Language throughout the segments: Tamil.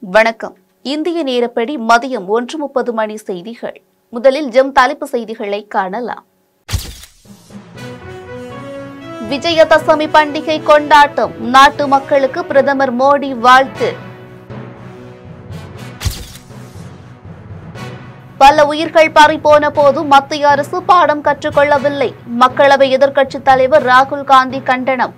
வணக்கம் இந்திய நேரப்படி மதியம் ஒன்று முப்பது மணி செய்திகள் முதலில் ஜெம் தலைப்பு செய்திகளை காணலாம் விஜயதசமி பண்டிகை கொண்டாட்டம் நாட்டு மக்களுக்கு பிரதமர் மோடி வாழ்த்து பல உயிர்கள் பறிபோன போதும் மத்திய அரசு பாடம் கற்றுக்கொள்ளவில்லை மக்களவை எதிர்க்கட்சித் தலைவர் ராகுல் காந்தி கண்டனம்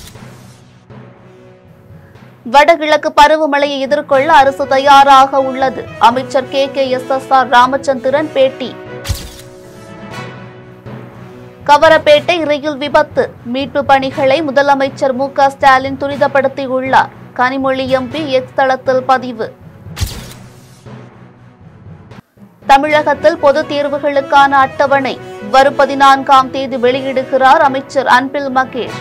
வடகிழக்கு பருவமழையை எதிர்கொள்ள அரசு தயாராக உள்ளது அமைச்சர் K K S S R Ramachandran பேட்டி கவரப்பேட்டை ரயில் விபத்து மீட்பு பணிகளை முதலமைச்சர் மு க ஸ்டாலின் துரிதப்படுத்தியுள்ளார் கனிமொழி எம்பி எக்ஸ் தளத்தில் பதிவு தமிழகத்தில் பொதுத் தேர்வுகளுக்கான அட்டவணை வரும் பதினான்காம் தேதி வெளியிடுகிறார் அமைச்சர் அன்பில் மகேஷ்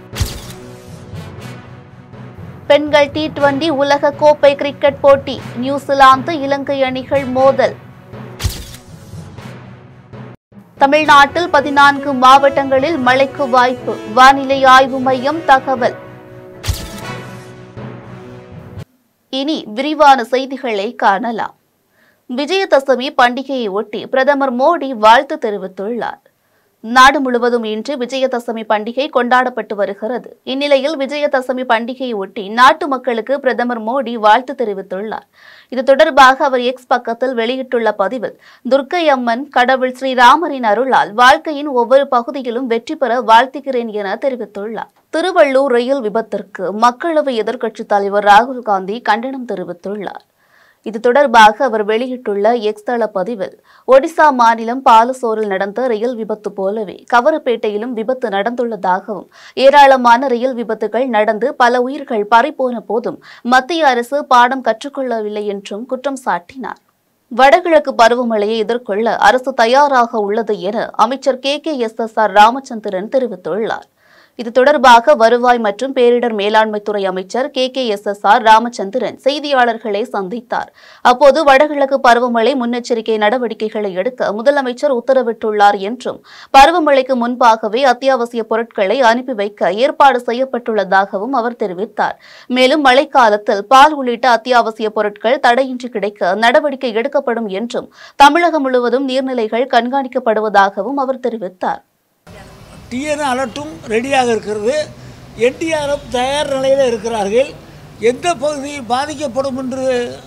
பெண்கள் டி டுவெண்டி உலக கோப்பை கிரிக்கெட் போட்டி நியூசிலாந்து இலங்கை அணிகள் மோதல் தமிழ்நாட்டில் பதினான்கு மாவட்டங்களில் மழைக்கு வாய்ப்பு வானிலை ஆய்வு மையம் தகவல் இனி விரிவான செய்திகளை காணலாம் விஜயதசமி பண்டிகையை ஒட்டி பிரதமர் மோடி வாழ்த்து தெரிவித்துள்ளார் நாடு முழுவதும் இன்று விஜயதசமி பண்டிகை கொண்டாடப்பட்டு வருகிறது இந்நிலையில் விஜயதசமி பண்டிகையை ஒட்டி நாட்டு மக்களுக்கு பிரதமர் மோடி வாழ்த்து தெரிவித்துள்ளார் இது தொடர்பாக அவர் எக்ஸ் பக்கத்தில் வெளியிட்டுள்ள பதிவில் துர்க்கை அம்மன் கடவுள் ஸ்ரீராமரின் அருளால் வாழ்க்கையின் ஒவ்வொரு பகுதியிலும் வெற்றி பெற வாழ்த்துகிறேன் என தெரிவித்துள்ளார் திருவள்ளூர் ரயில் விபத்திற்கு மக்களவை எதிர்க்கட்சித் தலைவர் ராகுல் காந்தி கண்டனம் தெரிவித்துள்ளார் இது தொடர்பாக அவர் வெளியிட்டுள்ள எக்ஸ் தள பதிவில் ஒடிசா மாநிலம் பாலசோரில் நடந்த ரயில் விபத்து போலவே கவரப்பேட்டையிலும் விபத்து நடந்துள்ளதாகவும் ஏராளமான ரயில் விபத்துகள் நடந்து பல உயிர்கள் பறிபோன போதும் மத்திய அரசு பாடம் கற்றுக்கொள்ளவில்லை என்றும் குற்றம் சாட்டினார் வடகிழக்கு பருவமழையை எதிர்கொள்ள அரசு தயாராக உள்ளது என அமைச்சர் K K S S R Ramachandran தெரிவித்துள்ளார் இது தொடர்பாக வருவாய் மற்றும் பேரிடர் மேலாண்மைத்துறை அமைச்சர் K K S S R Ramachandran செய்தியாளர்களை சந்தித்தார் அப்போது வடகிழக்கு பருவமழை முன்னெச்சரிக்கை நடவடிக்கைகளை எடுக்க முதலமைச்சர் உத்தரவிட்டுள்ளார் என்றும் பருவமழைக்கு முன்பாகவே அத்தியாவசிய பொருட்களை அனுப்பி வைக்க ஏற்பாடு செய்யப்பட்டுள்ளதாகவும் அவர் தெரிவித்தார் மேலும் மழைக்காலத்தில் பால் உள்ளிட்ட அத்தியாவசிய பொருட்கள் தடையின்றி கிடைக்க நடவடிக்கை எடுக்கப்படும் என்றும் தமிழகம் முழுவதும் நீர்நிலைகள் கண்காணிக்கப்படுவதாகவும் அவர் தெரிவித்தார் டிஎன் அலர்ட்டும் ரெடியாக இருக்கிறது என்டிஆர்எஃப் தயார் நிலையில் இருக்கிறார்கள் எந்த பகுதி பாதிக்கப்படும் என்று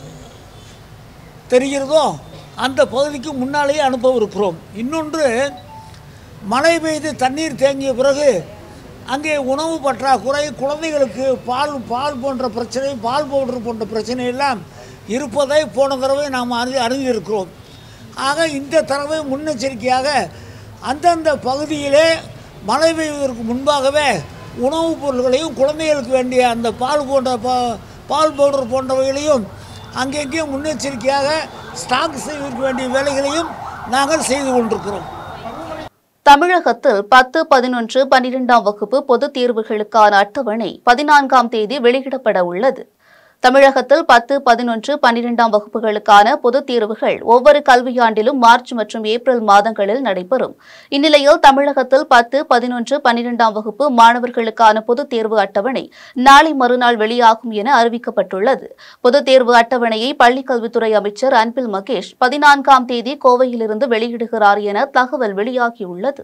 தெரிகிறதோ அந்த பகுதிக்கு முன்னாலேயே அனுப்பவிருக்கிறோம் இன்னொன்று மழை பெய்து தண்ணீர் தேங்கிய பிறகு அங்கே உணவு பற்றாக்குறை குழந்தைகளுக்கு பால் பால் போன்ற பிரச்சனை பால் பவுடர் போன்ற பிரச்சனை எல்லாம் இருப்பதை போன தடவை நாம் அறி அறிந்திருக்கிறோம் ஆக இந்த தடவை முன்னெச்சரிக்கையாக அந்தந்த பகுதியிலே மழை பெய்வதற்கு முன்பாகவே உணவுப் பொருள்களையும் குழந்தைகளுக்கு வேண்டிய அந்த பால் போன்ற பா பால் பவுடர் போன்றவைகளையும் அங்கங்கே முன்னெச்சரிக்கையாக ஸ்டாக் செய்வதற்கு வேண்டிய வேலைகளையும் நாங்கள் செய்து கொண்டிருக்கிறோம் தமிழகத்தில் பத்து பதினொன்று பன்னிரெண்டாம் வகுப்பு பொதுத் தேர்வுகளுக்கான அட்டவணை பதினான்காம் தேதி வெளியிடப்பட உள்ளது தமிழகத்தில் பத்து பதினொன்று பன்னிரெண்டாம் வகுப்புகளுக்கான பொதுத் தேர்வுகள் ஒவ்வொரு கல்வியாண்டிலும் மார்ச் மற்றும் ஏப்ரல் மாதங்களில் நடைபெறும் இந்நிலையில் தமிழகத்தில் பத்து பதினொன்று பன்னிரெண்டாம் வகுப்பு மாணவர்களுக்கான பொதுத் தேர்வு அட்டவணை நாளை மறுநாள் வெளியாகும் என அறிவிக்கப்பட்டுள்ளது பொதுத் தேர்வு அட்டவணையை பள்ளிக்கல்வித்துறை அமைச்சர் அன்பில் மகேஷ் பதினான்காம் தேதி கோவையிலிருந்து வெளியிடுகிறார் என தகவல் வெளியாகியுள்ளது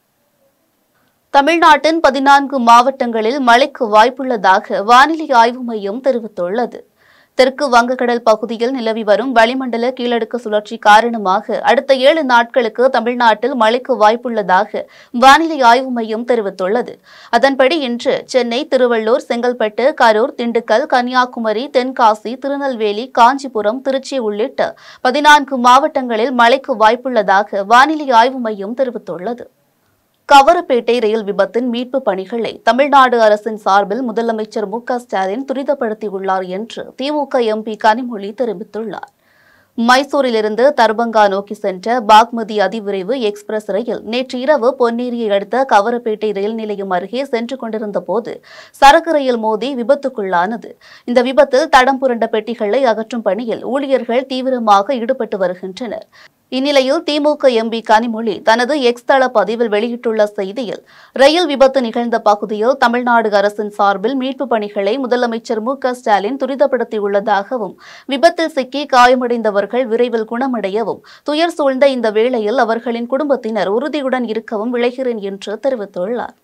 தமிழ்நாட்டின் பதினான்கு மாவட்டங்களில் மழைக்கு வாய்ப்புள்ளதாக வானிலை ஆய்வு மையம் தெரிவித்துள்ளது தெற்கு வங்கக்கடல் பகுதியில் நிலவி வரும் வளிமண்டல கீழடுக்கு சுழற்சி காரணமாக அடுத்த ஏழு நாட்களுக்கு தமிழ்நாட்டில் மழைக்கு வாய்ப்புள்ளதாக வானிலை ஆய்வு மையம் தெரிவித்துள்ளது அதன்படி இன்று சென்னை திருவள்ளூர் செங்கல்பட்டு கரூர் திண்டுக்கல் கன்னியாகுமரி தென்காசி திருநெல்வேலி காஞ்சிபுரம் திருச்சி உள்ளிட்ட பதினான்கு மாவட்டங்களில் மழைக்கு வாய்ப்புள்ளதாக வானிலை ஆய்வு மையம் தெரிவித்துள்ளது கவரப்பேட்டை ரயில் விபத்தின் மீட்பு பணிகளை தமிழ்நாடு அரசின் சார்பில் முதலமைச்சர் மு க ஸ்டாலின் துரிதப்படுத்தியுள்ளார் என்று திமுக எம்பி கனிமொழி தெரிவித்துள்ளார் மைசூரிலிருந்து தர்பங்கா நோக்கி சென்ற பாக்மதி அதிவிரைவு எக்ஸ்பிரஸ் ரயில் நேற்று இரவு பொன்னேரியை அடுத்த கவரப்பேட்டை ரயில் நிலையம் அருகே சென்று கொண்டிருந்த போது சரக்கு ரயில் மோதி விபத்துக்குள்ளானது இந்த விபத்தில் தடம் புரண்ட பெட்டிகளை அகற்றும் பணியில் ஊழியர்கள் தீவிரமாக ஈடுபட்டு வருகின்றனர் இந்நிலையில் திமுக எம்பி கனிமொழி தனது எக்ஸ் தள பதிவில் வெளியிட்டுள்ள செய்தியில் ரயில் விபத்து நிகழ்ந்த பகுதியில் தமிழ்நாடு அரசின் சார்பில் மீட்புப் பணிகளை முதலமைச்சர் மு க ஸ்டாலின் துரிதப்படுத்தியுள்ளதாகவும் விபத்தில் சிக்கி காயமடைந்தவர்கள் விரைவில் குணமடையவும் துயர் சூழ்ந்த இந்த வேளையில் அவர்களின் குடும்பத்தினர் உறுதியுடன் இருக்கவும் விளைகிறேன் என்று தெரிவித்துள்ளார்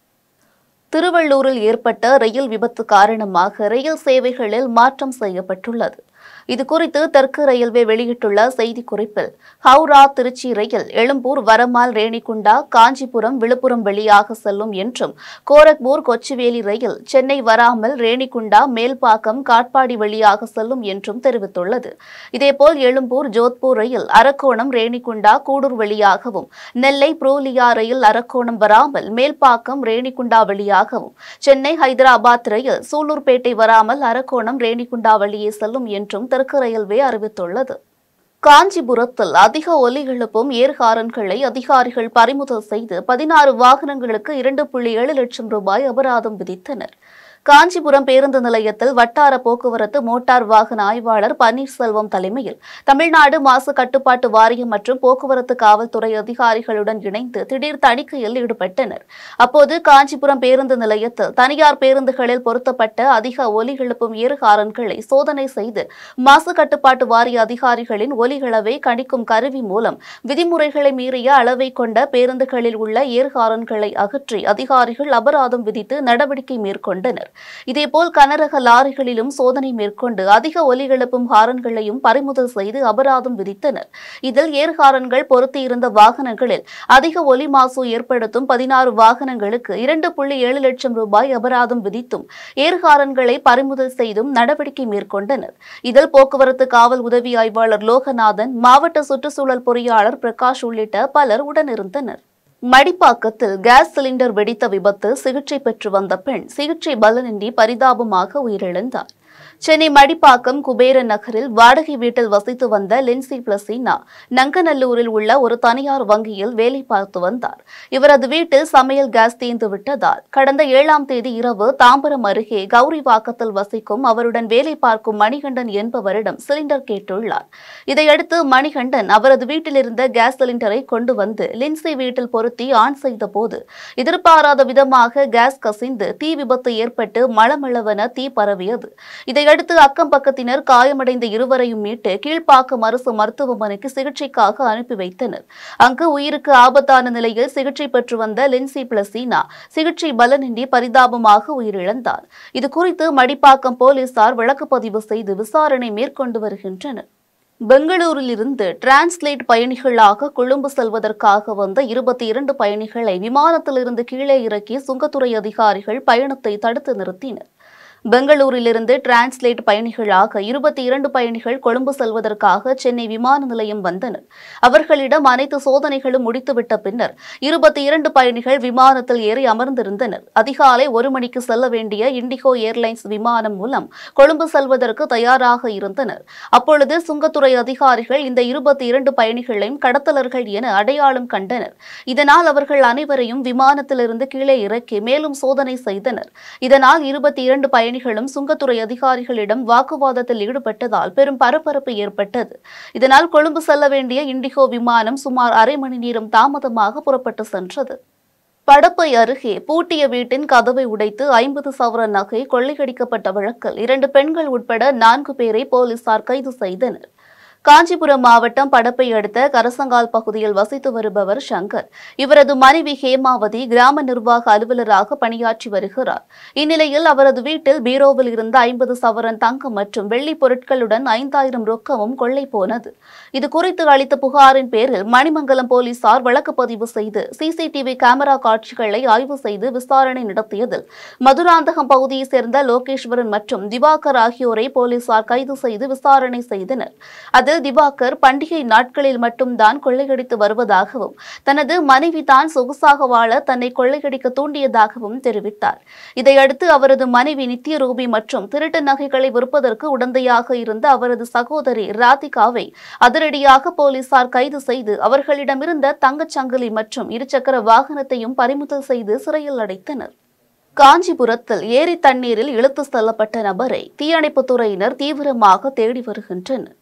திருவள்ளூரில் ஏற்பட்ட ரயில் விபத்து காரணமாக ரயில் சேவைகளில் மாற்றம் செய்யப்பட்டுள்ளது இதுகுறித்து தெற்கு ரயில்வே வெளியிட்டுள்ள செய்திக்குறிப்பில் ஹவுரா திருச்சி ரயில் எழும்பூர் வரமால் ரேணிகுண்டா காஞ்சிபுரம் விழுப்புரம் வழியாக செல்லும் என்றும் கோரக்பூர் கொச்சுவேலி ரயில் சென்னை வராமல் ரேணிகுண்டா மேல்பாக்கம் காட்பாடி வழியாக செல்லும் என்றும் தெரிவித்துள்ளது இதேபோல் எழும்பூர் ஜோத்பூர் ரயில் அரக்கோணம் ரேணிகுண்டா கூடூர் வழியாகவும் நெல்லை புரூலியா ரயில் அரக்கோணம் வராமல் மேல்பாக்கம் ரேணிகுண்டா வழியாகவும் சென்னை ஹைதராபாத் ரயில் சூலூர்பேட்டை வராமல் அரக்கோணம் ரேணிகுண்டா வழியே செல்லும் என்றும் தெற்கு ரயில்வே அறிவித்துள்ளது காஞ்சிபுரத்தில் அதிக ஒலி எழுப்பும் ஏர்ஹாரன்களை அதிகாரிகள் பறிமுதல் செய்து பதினாறு வாகனங்களுக்கு இரண்டு புள்ளி ஏழு லட்சம் ரூபாய் அபராதம் விதித்தனர் காஞ்சிபுரம் பேருந்து நிலையத்தில் வட்டார போக்குவரத்து மோட்டார் வாகன ஆய்வாளர் பன்னீர்செல்வம் தலைமையில் தமிழ்நாடு மாசு கட்டுப்பாட்டு வாரியம் மற்றும் போக்குவரத்து காவல்துறை அதிகாரிகளுடன் இணைந்து திடீர் தணிக்கையில் ஈடுபட்டனர் அப்போது காஞ்சிபுரம் பேருந்து நிலையத்தில் தனியார் பேருந்துகளில் பொருத்தப்பட்ட அதிக ஒலி எழுப்பும் ஏறுகாரன்களை சோதனை செய்து மாசு கட்டுப்பாட்டு வாரிய அதிகாரிகளின் ஒலி அளவை கணிக்கும் கருவி மூலம் விதிமுறைகளை மீறிய அளவை கொண்ட பேருந்துகளில் உள்ள ஏர்ஹாரன்களை அகற்றி அதிகாரிகள் அபராதம் விதித்து நடவடிக்கை மேற்கொண்டனர் இதேபோல் கனரக லாரிகளிலும் சோதனை மேற்கொண்டு அதிக ஒலி எழுப்பும் ஹாரன்களையும் பறிமுதல் செய்து அபராதம் விதித்தனர் இதில் ஏர்ஹாரன்கள் பொருத்தியிருந்த வாகனங்களில் அதிக ஒலி மாசு ஏற்படுத்தும் பதினாறு வாகனங்களுக்கு இரண்டு புள்ளி ஏழு லட்சம் ரூபாய் அபராதம் விதித்தும் ஏர்ஹாரன்களை பறிமுதல் செய்தும் நடவடிக்கை மேற்கொண்டனர் இதில் போக்குவரத்து காவல் உதவி ஆய்வாளர் லோகநாதன் மாவட்ட சுற்றுச்சூழல் பொறியாளர் பிரகாஷ் உள்ளிட்ட பலர் உடனிருந்தனர் மடிப்பாக்கத்தில் கேஸ் சிலிண்டர் வெடித்த விபத்து சிகிச்சை பெற்று வந்த பெண் சிகிச்சை பலனின்றி பரிதாபமாக உயிரிழந்தார் சென்னை மடிப்பாக்கம் குபேர நகரில் வாடகை வீட்டில் வசித்து வந்த லின்சி பிளசீனா நங்கநல்லூரில் உள்ள ஒரு தனியார் வங்கியில் வேலை பார்த்து வந்தார் இவரது வீட்டில் சமையல் கேஸ் தீர்ந்து விட்டதால் கடந்த ஏழாம் தேதி இரவு தாம்பரம் அருகே கௌரிவாக்கத்தில் வசிக்கும் அவருடன் வேலை பார்க்கும் மணிகண்டன் என்பவரிடம் சிலிண்டர் கேட்டுள்ளார் இதையடுத்து மணிகண்டன் அவரது வீட்டில் இருந்த கேஸ் சிலிண்டரை கொண்டு வந்து லின்சி வீட்டில் பொருத்தி ஆன் செய்த போது எதிர்பாராத விதமாக கேஸ் கசிந்து தீ விபத்து ஏற்பட்டு மளமளவென தீ பரவியது இதையடுத்து அக்கம் பக்கத்தினர் காயமடைந்த இருவரையும் மீட்டு கீழ்ப்பாக்கம் அரசு மருத்துவமனைக்கு சிகிச்சைக்காக அனுப்பி வைத்தனர் அங்கு உயிருக்கு ஆபத்தான நிலையில் சிகிச்சை பெற்று வந்த லின்சி பிளசீனா சிகிச்சை பலனின்றி பரிதாபமாக உயிரிழந்தார் இதுகுறித்து மடிப்பாக்கம் போலீசார் வழக்கு பதிவு செய்து விசாரணை மேற்கொண்டு வருகின்றனர் பெங்களூரில் இருந்து டிரான்ஸ்லேட் பயணிகளாக கொழும்பு செல்வதற்காக வந்த இருபத்தி இரண்டு பயணிகளை விமானத்திலிருந்து கீழே இறக்கி சுங்கத்துறை அதிகாரிகள் பயணத்தை தடுத்து நிறுத்தினர் பெங்களூரிலிருந்து டிரான்ஸ்லேட் பயணிகளாக இருபத்தி இரண்டு பயணிகள் கொழும்பு செல்வதற்காக சென்னை விமான நிலையம் வந்தனர் அவர்களிடம் அனைத்து சோதனைகளும் முடித்துவிட்ட பின்னர் இருபத்தி இரண்டு பயணிகள் விமானத்தில் ஏறி அமர்ந்திருந்தனர் அதிகாலை ஒரு மணிக்கு செல்ல வேண்டிய இண்டிகோ ஏர்லைன்ஸ் விமானம் மூலம் கொழும்பு செல்வதற்கு தயாராக இருந்தனர் அப்பொழுது சுங்கத்துறை அதிகாரிகள் இந்த இருபத்தி இரண்டு பயணிகளையும் கடத்தலர்கள் என அடையாளம் கண்டனர் இதனால் அவர்கள் அனைவரையும் விமானத்திலிருந்து கீழே இறக்கி மேலும் சோதனை செய்தனர் இதனால் இருபத்தி இரண்டு பயணிகளும் சுங்கத்துறை அதிகாரிகளிடம் வாக்குவாதத்தில் ஈடுபட்டதால் பெரும் பரபரப்பு ஏற்பட்டது இதனால் கொழும்பு செல்ல வேண்டிய இண்டிகோ விமானம் சுமார் அரை மணி நேரம் தாமதமாக புறப்பட்டு சென்றது படப்பை அருகே பூட்டிய வீட்டின் கதவை உடைத்து ஐம்பது சவர நகை கொள்ளையடிக்கப்பட்ட வழக்கில் இரண்டு பெண்கள் உட்பட நான்கு பேரை போலீசார் கைது செய்தனர் காஞ்சிபுரம் மாவட்டம் படப்பை அடுத்த கரசங்கால் பகுதியில் வசித்து வருபவர் சங்கர் இவரது மனைவி ஹேமாவதி கிராம நிர்வாக அலுவலராக பணியாற்றி வருகிறார் இந்நிலையில் அவரது வீட்டில் பீரோவில் இருந்த ஐம்பது சவரன் தங்கம் மற்றும் வெள்ளி பொருட்களுடன் ஐந்தாயிரம் ரொக்கமும் கொள்ளை போனது இது குறித்து அளித்த புகாரின் பேரில் மணிமங்கலம் போலீசார் வழக்கு பதிவு செய்து சிசிடிவி கேமரா காட்சிகளை ஆய்வு செய்து விசாரணை நடத்தியதில் மதுராந்தகம் பகுதியைச் சேர்ந்த லோகேஸ்வரன் மற்றும் திவாகர் ஆகியோரை போலீசார் கைது செய்து விசாரணை செய்தனர் அதில் திவாகர் பண்டிகை நாட்களில் மட்டும்தான் கொள்ளையடித்து வருவதாகவும் தனது மனைவி தான் சொகுசாக வாழ தன்னை கொள்ளையடிக்க தூண்டியதாகவும் தெரிவித்தார் இதையடுத்து அவரது மனைவி நித்யரூபி மற்றும் திருட்டு நகைகளை விற்பதற்கு உடந்தையாக இருந்த அவரது சகோதரி ராதிகாவை அதிரடியாக போலீசார் கைது செய்து அவர்களிடமிருந்த தங்கச் சங்கிலி மற்றும் இருசக்கர வாகனத்தையும் பறிமுதல் செய்து சிறையில் அடைத்தனர் காஞ்சிபுரத்தில் ஏரி தண்ணீரில் இழுத்து செல்லப்பட்ட நபரை தீயணைப்புத் துறையினர் தீவிரமாக தேடி வருகின்றனர்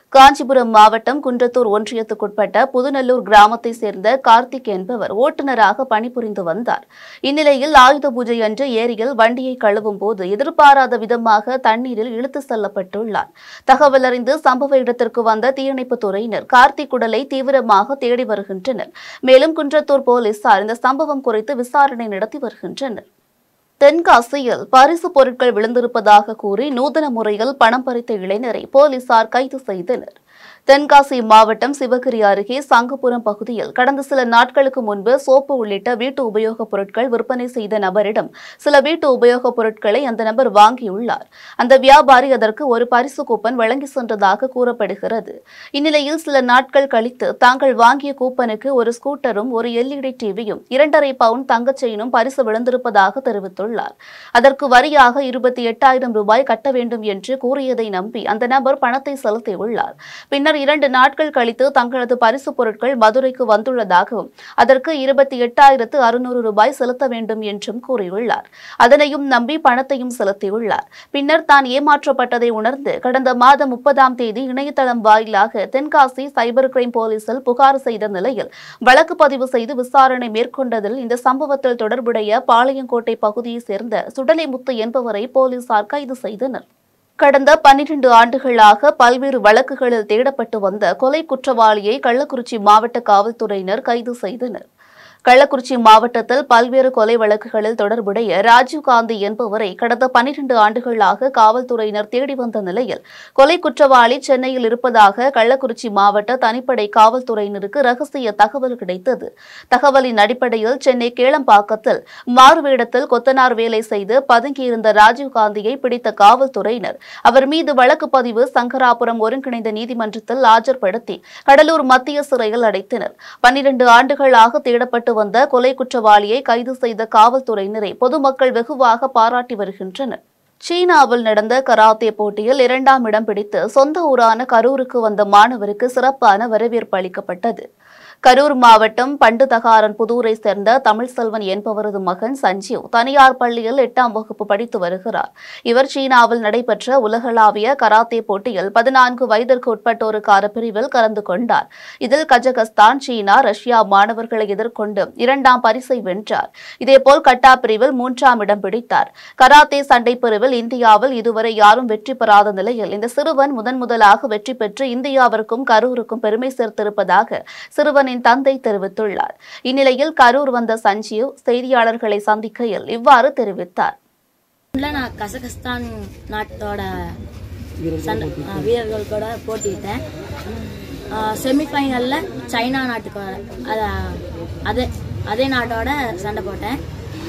காஞ்சிபுரம் மாவட்டம் குன்றத்தூர் ஒன்றியத்துக்குட்பட்ட புதுநல்லூர் கிராமத்தை சேர்ந்த கார்த்திக் என்பவர் ஓட்டுநராக பணிபுரிந்து வந்தார் இந்நிலையில் ஆயுத பூஜை அன்று ஏரியில் வண்டியை கழுவும் போது எதிர்பாராத விதமாக தண்ணீரில் இழுத்து செல்லப்பட்டுள்ளார் தகவல் அறிந்து சம்பவ இடத்திற்கு வந்த தீயணைப்புத் துறையினர் கார்த்திக் உடலை தீவிரமாக தேடி வருகின்றனர் மேலும் குன்றத்தூர் போலீசார் இந்த சம்பவம் குறித்து விசாரணை நடத்தி வருகின்றனர் தென்காசியில் பரிசு பொருட்கள் விழுந்திருப்பதாக கூறி நூதன முறையில் பணம் பறித்த இளைஞரை போலீசார் கைது செய்தனர் தென்காசி மாவட்டம் சிவகிரி அருகே சங்கப்புரம் பகுதியில் கடந்த சில நாட்களுக்கு முன்பு சோப்பு உள்ளிட்ட வீட்டு உபயோகப் பொருட்கள் விற்பனை செய்த நபரிடம் சில வீட்டு உபயோகப் பொருட்களை அந்த நபர் வாங்கியுள்ளார் அந்த வியாபாரி அதற்கு ஒரு பரிசு கூப்பன் வழங்கி சென்றதாக கூறப்படுகிறது இந்நிலையில் சில நாட்கள் கழித்து தாங்கள் வாங்கிய கூப்பனுக்கு ஒரு ஸ்கூட்டரும் ஒரு எல்இடி டிவியும் இரண்டரை பவுன் தங்கச் செயினும் பரிசு விழுந்திருப்பதாக தெரிவித்துள்ளார் அதற்கு வரியாக இருபத்தி எட்டாயிரம் ரூபாய் கட்ட வேண்டும் என்று கூறியதை நம்பி அந்த நபர் பணத்தை செலுத்தியுள்ளார் பின்னர் இரண்டு நாட்கள் கழித்து தங்களது பரிசு பொருட்கள் மதுரைக்கு வந்துள்ளதாகவும் அதற்கு இருபத்தி எட்டாயிரத்து அறுநூறு ரூபாய் செலுத்த வேண்டும் என்றும் கூறியுள்ளார் அதனையும் நம்பி பணத்தையும் செலுத்தியுள்ளார் பின்னர் தான் ஏமாற்றப்பட்டதை உணர்ந்து கடந்த மாதம் முப்பதாம் தேதி இணையதளம் வாயிலாக தென்காசி சைபர் கிரைம் போலீசில் புகார் செய்த நிலையில் வழக்கு பதிவு செய்து விசாரணை மேற்கொண்டதில் இந்த சம்பவத்தில் தொடர்புடைய பாளையங்கோட்டை பகுதியைச் சேர்ந்த சுடலைமுத்து என்பவரை போலீசார் கைது செய்தனர் கடந்த பன்னிரண்டு ஆண்டுகளாக பல்வேறு வழக்குகளில் தேடப்பட்டு வந்த கொலை குற்றவாளியை கள்ளக்குறிச்சி மாவட்ட காவல்துறையினர் கைது செய்தனர் கள்ளக்குறிச்சி மாவட்டத்தில் பல்வேறு கொலை வழக்குகளில் தொடர்புடைய ராஜீவ்காந்தி என்பவரை கடந்த பன்னிரண்டு ஆண்டுகளாக காவல்துறையினர் தேடி வந்த நிலையில் கொலை குற்றவாளி சென்னையில் இருப்பதாக கள்ளக்குறிச்சி மாவட்ட தனிப்படை காவல்துறையினருக்கு ரகசிய தகவல் கிடைத்தது தகவலின் அடிப்படையில் சென்னை கேளம்பாக்கத்தில் மாறுவேடத்தில் கொத்தனார் வேலை செய்து பதுங்கியிருந்த ராஜீவ்காந்தியை பிடித்த காவல்துறையினர் அவர் மீது வழக்கு பதிவு சங்கராபுரம் ஒருங்கிணைந்த நீதிமன்றத்தில் ஆஜர்படுத்தி கடலூர் மத்திய சிறையில் அடைத்தனர் பன்னிரண்டு ஆண்டுகளாக தேடப்பட்டு வந்த கொலை குற்றவாளியை கைது செய்த காவல்துறையினரை பொதுமக்கள் வெகுவாக பாராட்டி வருகின்றனர் சீனாவில் நடந்த கராத்தே போட்டியில் இரண்டாம் இடம் பிடித்து சொந்த ஊரான கரூருக்கு வந்த மாணவருக்கு சிறப்பான வரவேற்பு அளிக்கப்பட்டது கரூர் மாவட்டம் பண்டுதகாரன் புதூரை சேர்ந்த தமிழ்செல்வன் என்பவரது மகன் சஞ்சீவ் தனியார் பள்ளியில் எட்டாம் வகுப்பு படித்து வருகிறார் இவர் சீனாவில் நடைபெற்ற உலகளாவிய கராத்தே போட்டியில் பதினான்கு வயதிற்கு உட்பட்டோருக்கான பிரிவில் கலந்து கொண்டார் இதில் கஜகஸ்தான் சீனா ரஷ்யா மாணவர்களை எதிர்கொண்டு இரண்டாம் பரிசை வென்றார் இதேபோல் கட்டா பிரிவில் மூன்றாம் இடம் பிடித்தார் கராத்தே சண்டை பிரிவில் இந்தியாவில் இதுவரை யாரும் வெற்றி பெறாத நிலையில் இந்த சிறுவன் முதன் முதலாக வெற்றி பெற்று இந்தியாவிற்கும் கரூருக்கும் பெருமை சேர்த்திருப்பதாக சிறுவனின் தந்தை தெரிவித்துள்ளார் இந்நிலையில் கரூர் வந்த சஞ்சீவ் செய்தியாளர்களை சந்திக்கையில் இவ்வாறு தெரிவித்தார் இல்ல நான் கசகஸ்தான் நாட்டோட சண்டை ஆ, வீரர்கள் கூட போட்டிட்டேன் செமிஃபைனலில் சைனா நாட்டுக்கு அத- அதே அதே நாட்டோட சண்டை போட்டேன்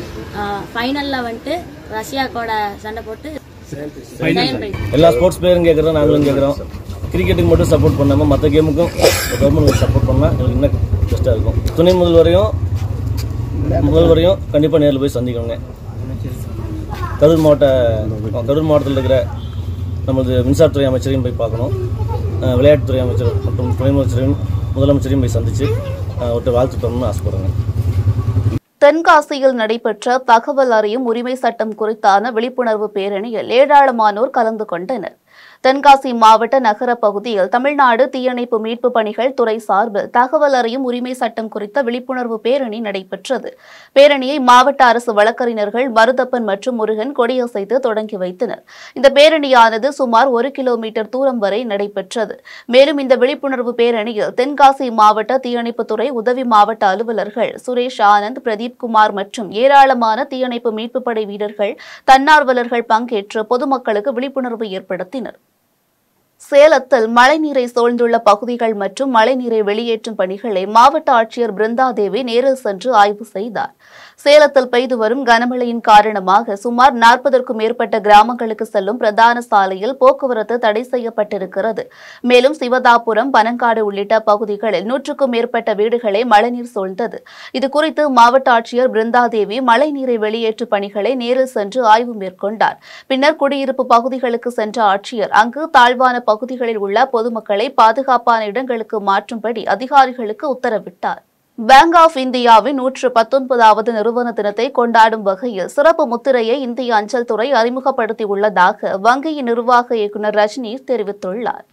ஃபைனலில் வந்துட்டு ரஷ்யா கூட சண்டை போட்டு செகண்ட் ப்ரைஸ் எல்லா ஸ்போர்ட்ஸ் பிளேயரும் கேட்குறோம் நாங்களும் கேட்குறோம் கிரிக்கெட்டுக்கு மட்டும் சப்போர்ட் பண்ணாமல் மற்ற கேமுக்கும் கவர்மெண்ட் சப்போர்ட் பண்ணால் எங்களுக்கு இன்னும் பெஸ்ட்டாக இருக்கும் துணை முதல்வரையும் முதல்வரையும் கண்டிப்பாக நேரில் போய் சந்திக்கணுங்க கரூர் மாவட்ட கரூர் மாவட்டத்தில் இருக்கிற நமது மின்சாரத்துறை அமைச்சரையும் போய் பார்க்கணும் அஹ் விளையாட்டுத்துறை அமைச்சர் மற்றும் துணை முதலமைச்சரையும் முதலமைச்சரையும் போய் சந்தித்து அவர்கிட்ட வாழ்த்து பெறணும்னு ஆசைப்படுறேங்க தென்காசியில் நடைபெற்ற தகவல் அறியும் உரிமை சட்டம் குறித்தான விழிப்புணர்வு பேரணியில் ஏராளமானோர் கலந்து கொண்டனர் தென்காசி மாவட்ட நகர பகுதியில் தமிழ்நாடு தீயணைப்பு மீட்பு பணிகள் துறை சார்பில் தகவல் அறியும் உரிமை சட்டம் குறித்த விழிப்புணர்வு பேரணி நடைபெற்றது பேரணியை மாவட்ட அரசு வழக்கறிஞர்கள் மருதப்பன் மற்றும் முருகன் கொடியசைத்து தொடங்கி வைத்தனர் இந்த பேரணியானது சுமார் ஒரு கிலோமீட்டர் தூரம் வரை நடைபெற்றது மேலும் இந்த விழிப்புணர்வு பேரணியில் தென்காசி மாவட்ட தீயணைப்புத்துறை உதவி மாவட்ட அலுவலர்கள் சுரேஷ் ஆனந்த் பிரதீப் குமார் மற்றும் ஏராளமான தீயணைப்பு மீட்புப் படை வீரர்கள் தன்னார்வலர்கள் பங்கேற்று பொதுமக்களுக்கு விழிப்புணர்வு ஏற்படுத்தினர் சேலத்தில் மழைநீரை சூழ்ந்துள்ள பகுதிகள் மற்றும் மழைநீரை வெளியேற்றும் பணிகளை மாவட்ட ஆட்சியர் பிருந்தாதேவி நேரில் சென்று ஆய்வு செய்தார் சேலத்தில் பெய்து வரும் கனமழையின் காரணமாக சுமார் நாற்பதற்கும் மேற்பட்ட கிராமங்களுக்கு செல்லும் பிரதான சாலையில் போக்குவரத்து தடை செய்யப்பட்டிருக்கிறது மேலும் சிவதாபுரம் பனங்காடு உள்ளிட்ட பகுதிகளில் நூற்றுக்கும் மேற்பட்ட வீடுகளை மழைநீர் சூழ்ந்தது இதுகுறித்து மாவட்ட ஆட்சியர் பிருந்தாதேவி மழைநீரை வெளியேற்றும் பணிகளை நேரில் சென்று ஆய்வு மேற்கொண்டார் பின்னர் குடியிருப்பு பகுதிகளுக்கு சென்ற ஆட்சியர் அங்கு தாழ்வான பகுதிகளில் உள்ள பொதுமக்களை பாதுகாப்பான இடங்களுக்கு மாற்றும்படி அதிகாரிகளுக்கு உத்தரவிட்டார் பேங்க் ஆஃப் இந்தியாவின் நூற்று பத்தொன்பதாவது நிறுவன தினத்தை கொண்டாடும் வகையில் சிறப்பு முத்திரையை இந்திய அஞ்சல் துறை அறிமுகப்படுத்தியுள்ளதாக வங்கியின் நிர்வாக இயக்குநர் ரஜினி தெரிவித்துள்ளார்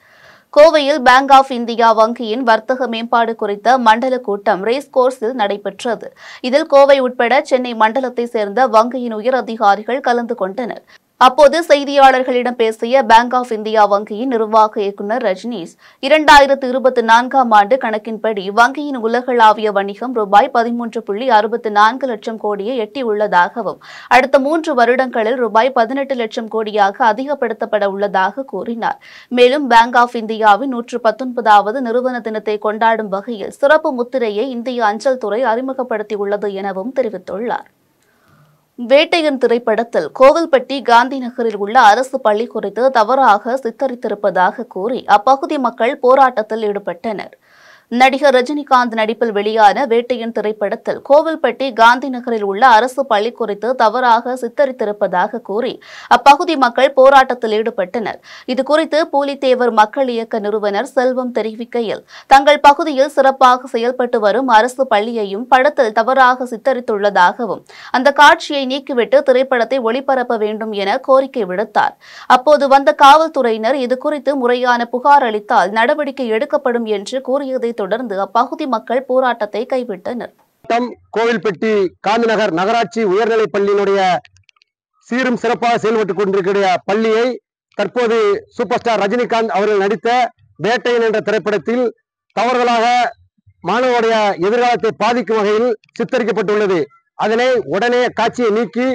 கோவையில் பேங்க் ஆஃப் இந்தியா வங்கியின் வர்த்தக மேம்பாடு குறித்த மண்டல கூட்டம் ரேஸ் கோர்ஸில் நடைபெற்றது இதில் கோவை உட்பட சென்னை மண்டலத்தை சேர்ந்த வங்கியின் உயர் அதிகாரிகள் கலந்து கொண்டனர் அப்போது செய்தியாளர்களிடம் பேசிய பேங்க் ஆஃப் இந்தியா வங்கியின் நிர்வாக இயக்குநர் ரஜினீஷ் இரண்டாயிரத்து இருபத்தி நான்காம் ஆண்டு கணக்கின்படி வங்கியின் உலகளாவிய வணிகம் ரூபாய் பதிமூன்று புள்ளி அறுபத்தி நான்கு லட்சம் கோடியை எட்டியுள்ளதாகவும் அடுத்த மூன்று வருடங்களில் ரூபாய் பதினெட்டு லட்சம் கோடியாக அதிகப்படுத்தப்பட உள்ளதாக கூறினார் மேலும் பேங்க் ஆஃப் இந்தியாவின் நூற்று பத்தொன்பதாவது நிறுவன தினத்தை கொண்டாடும் வகையில் சிறப்பு முத்திரையை இந்திய அஞ்சல் துறை அறிமுகப்படுத்தியுள்ளது எனவும் தெரிவித்துள்ளார் வேட்டையன் திரைப்படத்தில் கோவில்பட்டி காந்தி நகரில் உள்ள அரசு பள்ளி குறித்து தவறாக சித்தரித்திருப்பதாக கூறி அப்பகுதி மக்கள் போராட்டத்தில் ஈடுபட்டனர் நடிகர் ரஜினிகாந்த் நடிப்பில் வெளியான வேட்டையன் திரைப்படத்தில் கோவில்பட்டி காந்தி நகரில் உள்ள அரசு பள்ளி குறித்து தவறாக சித்தரித்திருப்பதாக கூறி அப்பகுதி மக்கள் போராட்டத்தில் ஈடுபட்டனர் இதுகுறித்து பூலித்தேவர் மக்கள் இயக்க நிறுவனர் செல்வம் தெரிவிக்கையில் தங்கள் பகுதியில் சிறப்பாக செயல்பட்டு வரும் அரசு பள்ளியையும் படத்தில் தவறாக சித்தரித்துள்ளதாகவும் அந்த காட்சியை நீக்கிவிட்டு திரைப்படத்தை ஒளிபரப்ப வேண்டும் என கோரிக்கை விடுத்தார் அப்போது வந்த காவல்துறையினர் இதுகுறித்து முறையான புகார் அளித்தால் நடவடிக்கை எடுக்கப்படும் என்று கூறியதை தொடர்ந்து அப்பகுதி மக்கள் போராட்டத்தை கைவிட்டனர் மாவட்டம் கோவில்பட்டி காந்திநகர் நகராட்சி உயர்நிலைப் பள்ளியினுடைய சீரும் சிறப்பாக செயல்பட்டுக் கொண்டிருக்கிற பள்ளியை தற்போது சூப்பர் ஸ்டார் ரஜினிகாந்த் அவர்கள் நடித்த வேட்டையன் என்ற திரைப்படத்தில் தவறுதலாக மாணவருடைய எதிர்காலத்தை பாதிக்கும் வகையில் சித்தரிக்கப்பட்டுள்ளது அதனை உடனே காட்சியை நீக்கி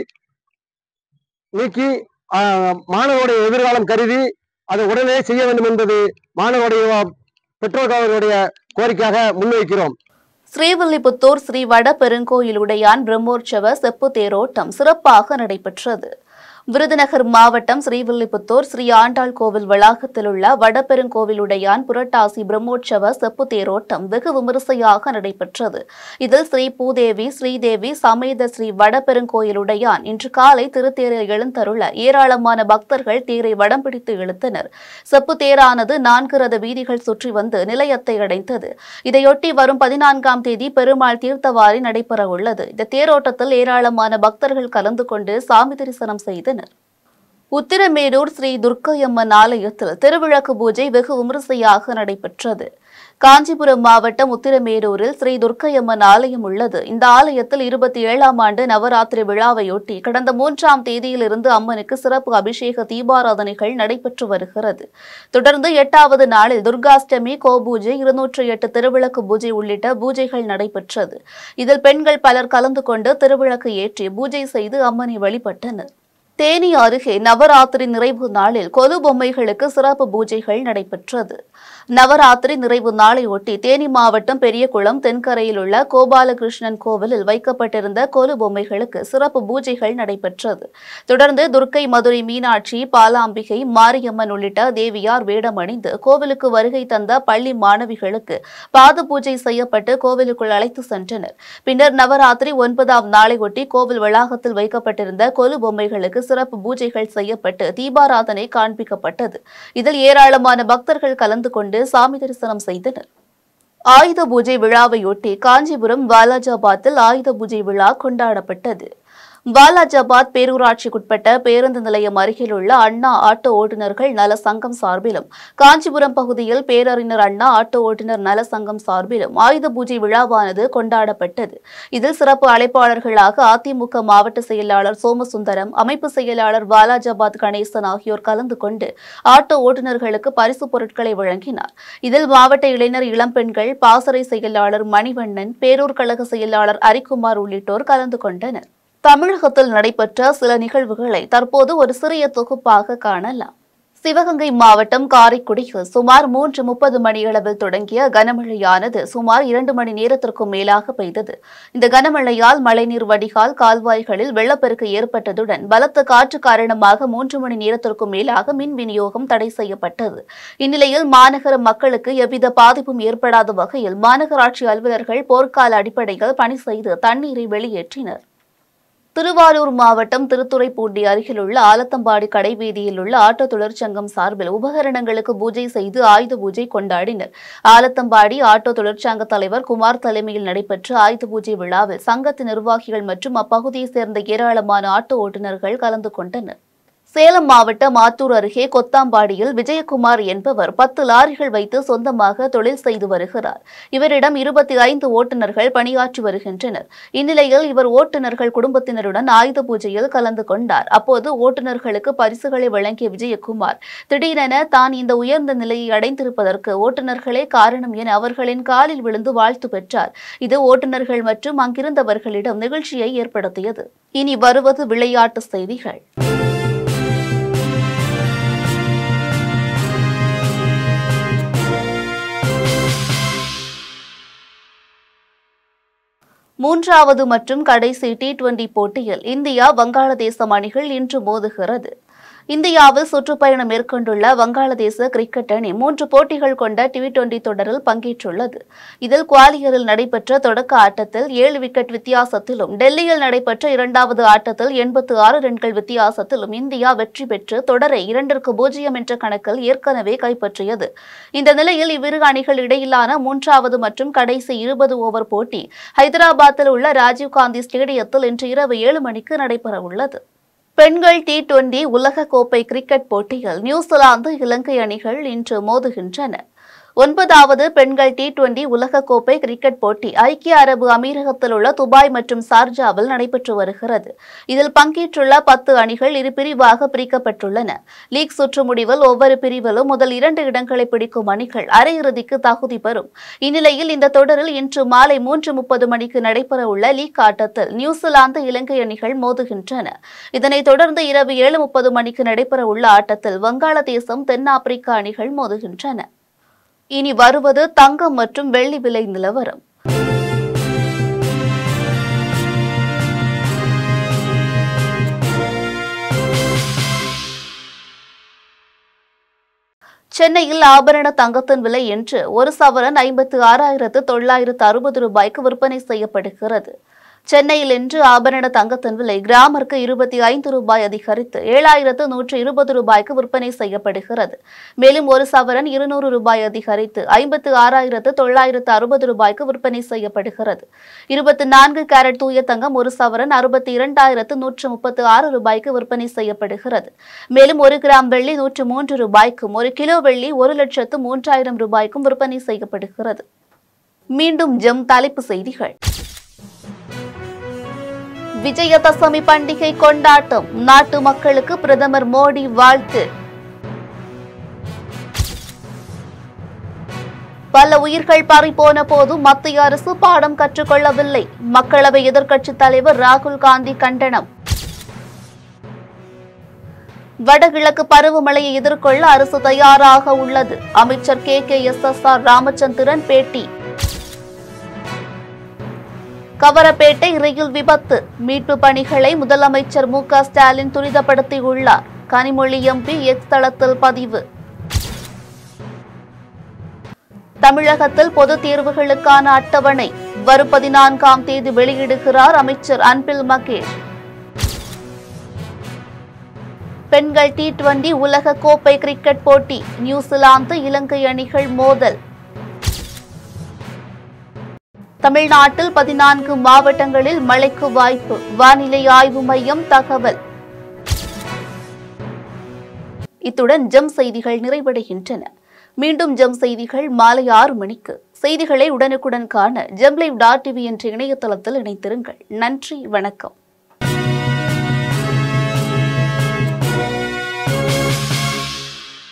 நீக்கி ஆஹ், மாணவருடைய எதிர்காலம் கருதி அதை உடனே செய்ய வேண்டும் என்பது மாணவருடைய பெற்றோர்களுடைய கோரிக்கையாக முன்வைக்கிறோம் ஸ்ரீவில்லிபுத்தூர் ஸ்ரீ வட பெருங்கோயிலுடையான் பிரம்மோற்சவ செப்பு தேரோட்டம் சிறப்பாக நடைபெற்றது விருதுநகர் மாவட்டம் ஸ்ரீவில்லிபுத்தூர் ஸ்ரீ ஆண்டாள் கோவில் வளாகத்தில் உள்ள வடபெருங்கோவிலுடையான் புரட்டாசி பிரம்மோற்சவ செப்பு தேரோட்டம் வெகு விமரிசையாக நடைபெற்றது இதில் ஸ்ரீ பூதேவி ஸ்ரீதேவி சமேத ஸ்ரீ வடபெருங்கோயிலுடையான் இன்று காலை திருத்தேரில் எழுந்தருள ஏராளமான பக்தர்கள் தேரை வடம் பிடித்து இழுத்தனர் செப்பு தேரானது நான்கு ரத வீதிகள் சுற்றி வந்து நிலையத்தை அடைந்தது இதையொட்டி வரும் பதினான்காம் தேதி பெருமாள் தீர்த்தவாரி நடைபெற உள்ளது இந்த தேரோட்டத்தில் ஏராளமான பக்தர்கள் கலந்து கொண்டு சாமி தரிசனம் செய்தனர் உத்திரமேரூர் ஸ்ரீ துர்க்கையம்மன் ஆலயத்தில் திருவிளக்கு பூஜை வெகு விமரிசையாக நடைபெற்றது காஞ்சிபுரம் மாவட்டம் உத்திரமேரூரில் ஸ்ரீ துர்க்கையம்மன் ஆலயம் உள்ளது இந்த ஆலயத்தில் இருபத்தி ஏழாம் ஆண்டு நவராத்திரி விழாவையொட்டி கடந்த மூன்றாம் தேதியிலிருந்து அம்மனுக்கு சிறப்பு அபிஷேக தீபாராதனைகள் நடைபெற்று வருகிறது தொடர்ந்து எட்டாவது நாளில் துர்காஷ்டமி கோபூஜை இருநூற்றி எட்டு திருவிளக்கு பூஜை உள்ளிட்ட பூஜைகள் நடைபெற்றது இதில் பெண்கள் பலர் கலந்து கொண்டு திருவிளக்கு ஏற்றி பூஜை செய்து அம்மனை வழிபட்டனர் தேனி அருகே நவராத்திரி நிறைவு நாளில் கொலு பொம்மைகளுக்கு சிறப்பு பூஜைகள் நடைபெற்றது நவராத்திரி நிறைவு நாளை ஒட்டி தேனி மாவட்டம் பெரியகுளம் தென்கரையில் உள்ள கோபாலகிருஷ்ணன் கோவிலில் வைக்கப்பட்டிருந்த கொலு பொம்மைகளுக்கு சிறப்பு பூஜைகள் நடைபெற்றது தொடர்ந்து துர்க்கை மதுரை மீனாட்சி பாலாம்பிகை மாரியம்மன் உள்ளிட்ட தேவியார் வேடம் அணிந்து கோவிலுக்கு வருகை தந்த பள்ளி மாணவிகளுக்கு பாத பூஜை செய்யப்பட்டு கோவிலுக்குள் அழைத்து சென்றனர் பின்னர் நவராத்திரி ஒன்பதாம் நாளை ஒட்டி கோவில் வளாகத்தில் வைக்கப்பட்டிருந்த கொலு பொம்மைகளுக்கு சிறப்பு பூஜைகள் செய்யப்பட்டு தீபாராதனை காண்பிக்கப்பட்டது இதில் ஏராளமான பக்தர்கள் கலந்து கொண்டு சாமி தரிசனம் செய்தனர் ஆயுத பூஜை விழாவையொட்டி காஞ்சிபுரம் வாலாஜாபாத்தில் ஆயுத பூஜை விழா கொண்டாடப்பட்டது வாலாஜாபாத் பேரூராட்சிக்குட்பட்ட பேருந்து நிலையம் அருகில் உள்ள அண்ணா ஆட்டோ ஓட்டுநர்கள் நல சங்கம் சார்பிலும் காஞ்சிபுரம் பகுதியில் பேரறிஞர் அண்ணா ஆட்டோ ஓட்டுநர் நல சங்கம் சார்பிலும் ஆயுத பூஜை விழாவானது கொண்டாடப்பட்டது இதில் சிறப்பு அழைப்பாளர்களாக அதிமுக மாவட்ட செயலாளர் சோமசுந்தரம் அமைப்பு செயலாளர் வாலாஜாபாத் கணேசன் ஆகியோர் கலந்து கொண்டு ஆட்டோ ஓட்டுநர்களுக்கு பரிசு பொருட்களை வழங்கினார் இதில் மாவட்ட இளைஞர் இளம்பெண்கள் பாசறை செயலாளர் மணிவண்ணன் பேரூர் கழக செயலாளர் அரிக்குமார் உள்ளிட்டோர் கலந்து கொண்டனர் தமிழகத்தில் நடைபெற்ற சில நிகழ்வுகளை தற்போது ஒரு சிறிய தொகுப்பாக காணலாம் சிவகங்கை மாவட்டம் காரைக்குடியில் சுமார் மூன்று முப்பது மணியளவில் தொடங்கிய கனமழையானது சுமார் இரண்டு மணி நேரத்திற்கும் மேலாக பெய்தது இந்த கனமழையால் மழைநீர் வடிகால் கால்வாய்களில் வெள்ளப்பெருக்கு ஏற்பட்டதுடன் பலத்த காற்று காரணமாக மூன்று மணி நேரத்திற்கும் மேலாக மின் விநியோகம் தடை செய்யப்பட்டது இந்நிலையில் மாநகர மக்களுக்கு எவ்வித பாதிப்பும் ஏற்படாத வகையில் மாநகராட்சி அலுவலர்கள் போர்க்கால அடிப்படையில் பணி செய்து தண்ணீரை வெளியேற்றினர் திருவாரூர் மாவட்டம் திருத்துறைப்பூண்டி அருகிலுள்ள ஆலத்தம்பாடி கடைவீதியில் உள்ள ஆட்டோ தொழிற்சங்கம் சார்பில் உபகரணங்களுக்கு பூஜை செய்து ஆயுத பூஜை கொண்டாடினர் ஆலத்தம்பாடி ஆட்டோ தொழிற்சங்க தலைவர் குமார் தலைமையில் நடைபெற்ற ஆயுத பூஜை விழாவில் சங்கத்தின் நிர்வாகிகள் மற்றும் அப்பகுதியைச் சேர்ந்த ஏராளமான ஆட்டோ ஓட்டுநர்கள் கலந்து கொண்டனர் சேலம் மாவட்டம் ஆத்தூர் அருகே கொத்தாம்பாடியில் விஜயகுமார் என்பவர் பத்து லாரிகள் வைத்து சொந்தமாக தொழில் செய்து வருகிறார் இவரிடம் இருபத்தி ஐந்து ஓட்டுநர்கள் பணியாற்றி வருகின்றனர் இந்நிலையில் இவர் ஓட்டுநர்கள் குடும்பத்தினருடன் ஆயுத பூஜையில் கலந்து கொண்டார் அப்போது ஓட்டுநர்களுக்கு பரிசுகளை வழங்கிய விஜயகுமார் திடீரென தான் இந்த உயர்ந்த நிலையை அடைந்திருப்பதற்கு ஓட்டுநர்களே காரணம் என அவர்களின் காலில் விழுந்து வாழ்த்து பெற்றார் இது ஓட்டுநர்கள் மற்றும் அங்கிருந்தவர்களிடம் நிகழ்ச்சியை ஏற்படுத்தியது இனி வருவது விளையாட்டு செய்திகள் மூன்றாவது மற்றும் கடைசி டி டுவெண்டி போட்டியில் இந்தியா வங்காளதேசம் அணிகள் இன்று மோதுகிறது இந்தியாவில் சுற்றுப்பயணம் மேற்கொண்டுள்ள வங்காளதேச கிரிக்கெட் அணி மூன்று போட்டிகள் கொண்ட டி டுவெண்டி தொடரில் பங்கேற்றுள்ளது இதில் குவாலியரில் நடைபெற்ற தொடக்க ஆட்டத்தில் ஏழு விக்கெட் வித்தியாசத்திலும் டெல்லியில் நடைபெற்ற இரண்டாவது ஆட்டத்தில் எண்பத்து ஆறு ரன்கள் வித்தியாசத்திலும் இந்தியா வெற்றி பெற்று தொடரை இரண்டிற்கு பூஜ்ஜியம் என்ற கணக்கில் ஏற்கனவே கைப்பற்றியது இந்த நிலையில் இவ்விரு அணிகள் இடையிலான மூன்றாவது மற்றும் கடைசி இருபது ஓவர் போட்டி ஹைதராபாத்தில் உள்ள ராஜீவ்காந்தி ஸ்டேடியத்தில் இன்று இரவு ஏழு மணிக்கு நடைபெறவுள்ளது பெண்கள் டி டுவெண்டி உலகக்கோப்பை கிரிக்கெட் போட்டியில் நியூசிலாந்து இலங்கை அணிகள் இன்று மோதுகின்றன ஒன்பதாவது பெண்கள் டி டுவெண்டி உலகக்கோப்பை கிரிக்கெட் போட்டி ஐக்கிய அரபு அமீரகத்தில் உள்ள துபாய் மற்றும் சார்ஜாவில் நடைபெற்று வருகிறது இதில் பங்கேற்றுள்ள பத்து அணிகள் இரு பிரிவாக பிரிக்கப்பட்டுள்ளன லீக் சுற்று முடிவில் ஒவ்வொரு பிரிவிலும் முதல் இரண்டு இடங்களை பிடிக்கும் அணிகள் அரையிறுதிக்கு தகுதி பெறும் இந்நிலையில் இந்த தொடரில் இன்று மாலை மூன்று முப்பது மணிக்கு நடைபெறவுள்ள லீக் ஆட்டத்தில் நியூசிலாந்து இலங்கை அணிகள் மோதுகின்றன இதனைத் தொடர்ந்து இரவு ஏழு முப்பது மணிக்கு நடைபெறவுள்ள ஆட்டத்தில் வங்காளதேசம் தென்னாப்பிரிக்கா அணிகள் மோதுகின்றன இனி வருவது தங்கம் மற்றும் வெள்ளி விலை நிலவரம் சென்னையில் ஆபரண தங்கத்தின் விலை என்று ஒரு சவரன் ஐம்பத்து ஆறாயிரத்து தொள்ளாயிரத்து அறுபது ரூபாய்க்கு விற்பனை செய்யப்படுகிறது சென்னையில் இன்று ஆபரண தங்கத்தின் விலை கிராமிற்கு இருபத்தி ஐந்து ரூபாய் அதிகரித்து ஏழாயிரத்து நூற்று இருபது ரூபாய்க்கு விற்பனை செய்யப்படுகிறது மேலும் ஒரு சவரன் இருநூறு ரூபாய் அதிகரித்து ஐம்பத்து ஆறாயிரத்து தொள்ளாயிரத்து அறுபது ரூபாய்க்கு விற்பனை செய்யப்படுகிறது இருபத்தி நான்கு கேரட் தூய தங்கம் ஒரு சவரன் அறுபத்தி இரண்டாயிரத்து நூற்று முப்பத்து ஆறு ரூபாய்க்கு விற்பனை செய்யப்படுகிறது மேலும் ஒரு கிராம் வெள்ளி நூற்று மூன்று ரூபாய்க்கும் ஒரு கிலோ வெள்ளி ஒரு லட்சத்து மூன்றாயிரம் ரூபாய்க்கும் விற்பனை செய்யப்படுகிறது மீண்டும் ஜெம் தலைப்பு செய்திகள் விஜயதசமி பண்டிகை கொண்டாட்டம் நாட்டு மக்களுக்கு பிரதமர் மோடி வாழ்த்து பல உயிர்கள் பறிபோன போதும் மத்திய அரசு பாடம் கற்றுக்கொள்ளவில்லை மக்களவை எதிர்க்கட்சித் தலைவர் ராகுல் காந்தி கண்டனம் வடகிழக்கு பருவமழையை எதிர்கொள்ள அரசு தயாராக உள்ளது அமைச்சர் K K S S R Ramachandran பேட்டி கவரப்பேட்டை ரயில் விபத்து மீட்பு பணிகளை முதலமைச்சர் மு க ஸ்டாலின் துரிதப்படுத்தியுள்ளார் கனிமொழி எம்பி எக்ஸ் தளத்தில் பதிவு தமிழகத்தில் பொதுத் தேர்வுகளுக்கான அட்டவணை வரும் பதினான்காம் தேதி வெளியிடுகிறார் அமைச்சர் அன்பில் மகேஷ் பெண்கள் டி டுவெண்டி உலக கோப்பை கிரிக்கெட் போட்டி நியூசிலாந்து இலங்கை அணிகள் மோதல் தமிழ்நாட்டில் பதினான்கு மாவட்டங்களில் மழைக்கு வாய்ப்பு வானிலை ஆய்வு மையம் தகவல் இத்துடன் ஜெம் செய்திகள் நிறைவடைகின்றன மீண்டும் ஜெம் செய்திகள் மாலை ஆறு மணிக்கு செய்திகளை உடனுக்குடன் காண ஜெம் லைவ் டாட் டிவி என்ற இணையதளத்தில் இணைத்திருங்கள் நன்றி வணக்கம்